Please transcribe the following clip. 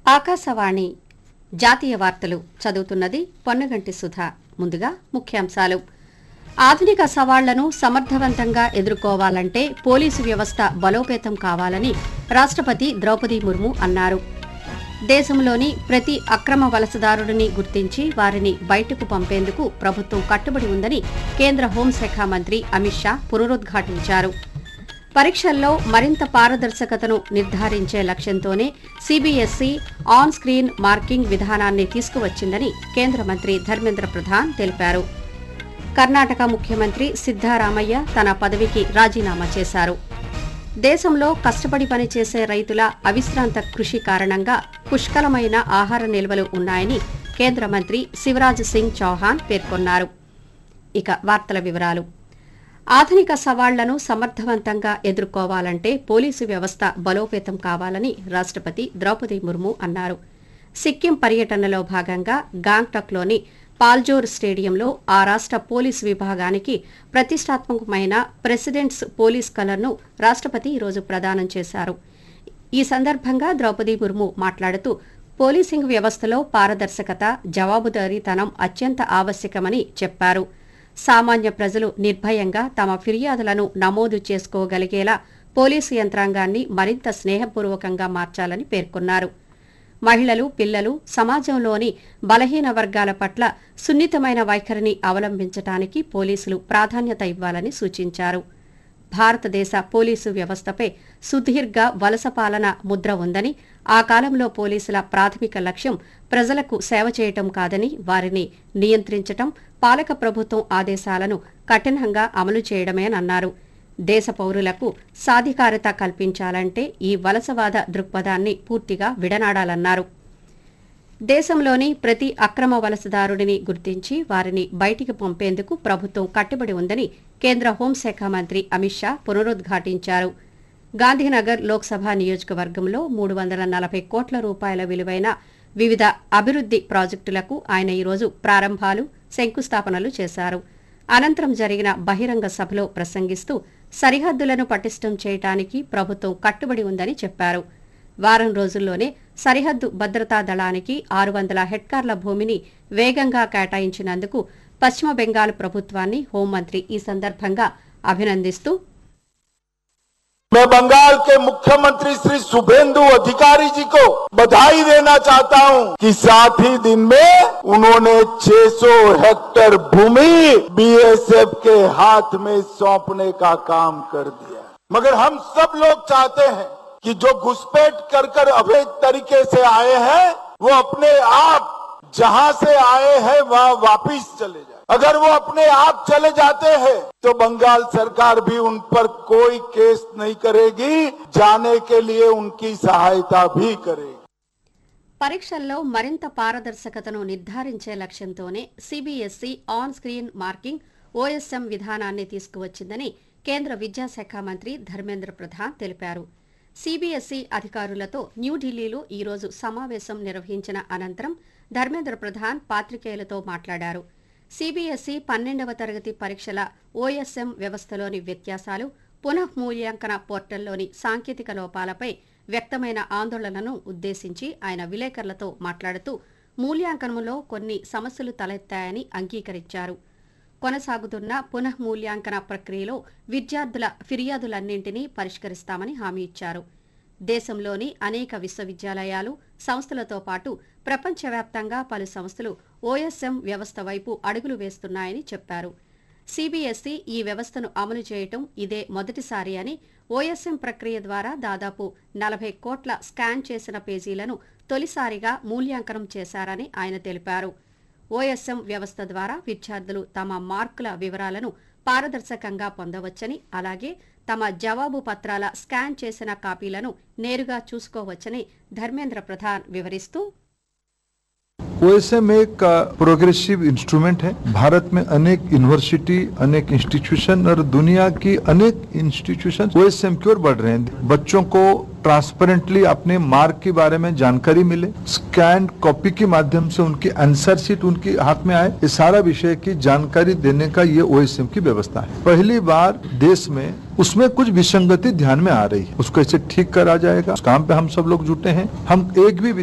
ఆకాశవాణి జాతీయ వార్తలు చదువుతున్నది పొన్నగంటి సుధ ముందుగా ముఖ్యాంశాలు ఆధునిక సవాళ్లను సమర్థవంతంగా ఎదుర్కోవాలంటే పోలీసు వ్యవస్థ బలోపేతం కావాలని రాష్ట్రపతి ద్రౌపది ముర్ము అన్నారు దేశంలోని ప్రతి అక్రమ వలసదారుడిని గుర్తించి వారిని బయటకు పంపేందుకు ప్రభుత్వం కట్టుబడి ఉందని కేంద్ర హోంశాఖ మంత్రి అమిత్ షా పునరుద్ఘాటించారు పరీక్షల్లో మరింత పారదర్శకతను నిర్ధారించే లక్ష్యంతోనే సీబీఎస్ఈ ఆన్ స్క్రీన్ మార్కింగ్ విధానాన్ని తీసుకువచ్చిందని కేంద్ర మంత్రి ధర్మేంద్ర ప్రధాన్ తెలిపారు కర్ణాటక ముఖ్యమంత్రి సిద్దారామయ్య తన పదవికి రాజీనామా చేశారు దేశంలో కష్టపడి పనిచేసే రైతుల అవిశ్రాంత కృషి కారణంగా పుష్కలమైన ఆహార నిల్వలు ఉన్నాయని కేంద్ర మంత్రి శివరాజ్ సింగ్ చౌహాన్ పేర్కొన్నారు ఇక వార్తల వివరాలు ఆధునిక సవాళ్లను సమర్థవంతంగా ఎదుర్కోవాలంటే పోలీసు వ్యవస్థ బలోపేతం కావాలని రాష్ట్రపతి ద్రౌపది ముర్ము అన్నారు సిక్కిం పర్యటనలో భాగంగా గాంగ్టక్లోని పాల్జోర్ స్టేడియంలో ఆ రాష్ట్ర పోలీసు విభాగానికి ప్రతిష్టాత్మకమైన ప్రెసిడెంట్స్ పోలీస్ కలర్ను రాష్ట్రపతి ఈరోజు ప్రదానం చేశారు ఈ సందర్భంగా ద్రౌపది ముర్ము మాట్లాడుతూ పోలీసింగ్ వ్యవస్థలో పారదర్శకత జవాబుదారీతనం అత్యంత ఆవశ్యకమని చెప్పారు సామాన్య ప్రజలు నిర్భయంగా తమ ఫిర్యాదులను నమోదు చేసుకోగలిగేలా పోలీసు యంత్రాంగాన్ని మరింత స్నేహపూర్వకంగా మార్చాలని పేర్కొన్నారు మహిళలు పిల్లలు సమాజంలోని బలహీన వర్గాల పట్ల సున్నితమైన వైఖరిని అవలంబించడానికి పోలీసులు ప్రాధాన్యత ఇవ్వాలని సూచించారు భారతదేశ పోలీసు వ్యవస్థపై సుదీర్ఘ వలస పాలన ముద్ర ఉందని ఆ కాలంలో పోలీసుల ప్రాథమిక లక్ష్యం ప్రజలకు సేవ చేయటం కాదని వారిని నియంత్రించటం పాలక ప్రభుత్వం ఆదేశాలను కఠినంగా అమలు చేయడమేనన్నారు దేశ పౌరులకు సాధికారత కల్పించాలంటే ఈ వలసవాద దృక్పథాన్ని పూర్తిగా విడనాడాలన్నారు దేశంలోని ప్రతి అక్రమ వలసదారుడిని గుర్తించి వారిని బయటికి పంపేందుకు ప్రభుత్వం కట్టుబడి ఉందని కేంద్ర హోంశాఖ మంత్రి అమిత్ షా పునరుద్ఘాటించారు గాంధీనగర్ లోక్సభ నియోజకవర్గంలో మూడు వందల నలభై కోట్ల రూపాయల విలువైన వివిధ అభివృద్ది ప్రాజెక్టులకు ఆయన ఈరోజు ప్రారంభాలు శంకుస్థాపనలు చేశారు అనంతరం జరిగిన బహిరంగ సభలో ప్రసంగిస్తూ సరిహద్దులను పటిష్టం చేయటానికి ప్రభుత్వం కట్టుబడి ఉందని చెప్పారు వారం రోజుల్లోనే సరిహద్దు భద్రతా దళానికి ఆరు వందల హెక్టార్ల భూమిని వేగంగా కేటాయించినందుకు పశ్చిమ బెంగాల్ ప్రభుత్వాన్ని హోంమంత్రి ఈ సందర్భంగా అభినందిస్తూ मैं बंगाल के मुख्यमंत्री श्री शुभेंदु अधिकारी जी को बधाई देना चाहता हूं कि साथ ही दिन में उन्होंने 600 हेक्टेयर भूमि बीएसएफ के हाथ में सौंपने का काम कर दिया मगर हम सब लोग चाहते हैं कि जो घुसपैठ कर कर अवैध तरीके से आए हैं वो अपने आप जहां से आए हैं वहां वापिस चले जाए अगर वो अपने आप चले जाते हैं तो बंगाल सरकार भी उन पर कोई केस नहीं करेगी जाने के लिए उनकी सहायता भी करेगी పరీక్షల్లో మరింత పారదర్శకతను నిర్ధారించే లక్ష్యంతోనే C B S E on screen marking O S M విధానాన్ని తీసుకువచ్చిందని కేంద్ర విద్యాశాఖ మంత్రి ధర్మేంద్ర ప్రధాన్ తెలిపారు సీబీఎస్ఈ అధికారులతో న్యూఢిల్లీలో ఈరోజు సమావేశం నిర్వహించిన అనంతరం ధర్మేంద్ర ప్రధాన్ పాత్రికేయులతో మాట్లాడారు సీబీఎస్ఈ పన్నెండవ తరగతి పరీక్షల ఓఎస్ఎం వ్యవస్థలోని వ్యత్యాసాలు పునఃమూల్యాంకన పోర్టల్లోని సాంకేతిక లోపాలపై వ్యక్తమైన ఆందోళనను ఉద్దేశించి ఆయన విలేకరులతో మాట్లాడుతూ మూల్యాంకనంలో కొన్ని సమస్యలు తలెత్తాయని అంగీకరించారు కొనసాగుతున్న పునఃమూల్యాంకన ప్రక్రియలో విద్యార్థుల ఫిర్యాదులన్నింటినీ పరిష్కరిస్తామని హామీ ఇచ్చారు దేశంలోని అనేక విశ్వవిద్యాలయాలు సంస్థలతో పాటు ప్రపంచవ్యాప్తంగా పలు సంస్థలు ఓఎస్ఎం వ్యవస్థ వైపు అడుగులు వేస్తున్నాయని చెప్పారు సీబీఎస్ఈ ఈ వ్యవస్థను అమలు చేయటం ఇదే మొదటిసారి అని ఓఎస్ఎం ప్రక్రియ ద్వారా దాదాపు నలభై కోట్ల స్కాన్ చేసిన పేజీలను తొలిసారిగా మూల్యాంకనం చేశారని ఆయన తెలిపారు ఓఎస్ఎం వ్యవస్థ ద్వారా విద్యార్థులు తమ మార్కుల వివరాలను పారదర్శకంగా పొందవచ్చని అలాగే తమ జవాబు పత్రాల స్కాన్ చేసిన కాపీలను నేరుగా చూసుకోవచ్చని ధర్మేంద్ర ప్రధాన్ వివరిస్తూ ओएसएम एक प्रोग्रेसिव इंस्ट्रूमेंट है भारत में अनेक यूनिवर्सिटी अनेक इंस्टीट्यूशन और दुनिया की अनेक इंस्टीट्यूशन ओएसएम की ओर बढ़ रहे हैं बच्चों को ट्रांसपेरेंटली अपने मार्क के बारे में जानकारी मिले स्कैन कॉपी के माध्यम से उनकी आंसर शीट उनके हाथ में आए ये सारा विषय की जानकारी देने का ये ओएसएम की व्यवस्था है पहली बार देश में उसमें कुछ विसंगति ध्यान में आ रही है उसको ऐसे ठीक करा जाएगा उस काम पे हम सब लोग जुटे हैं हम एक भी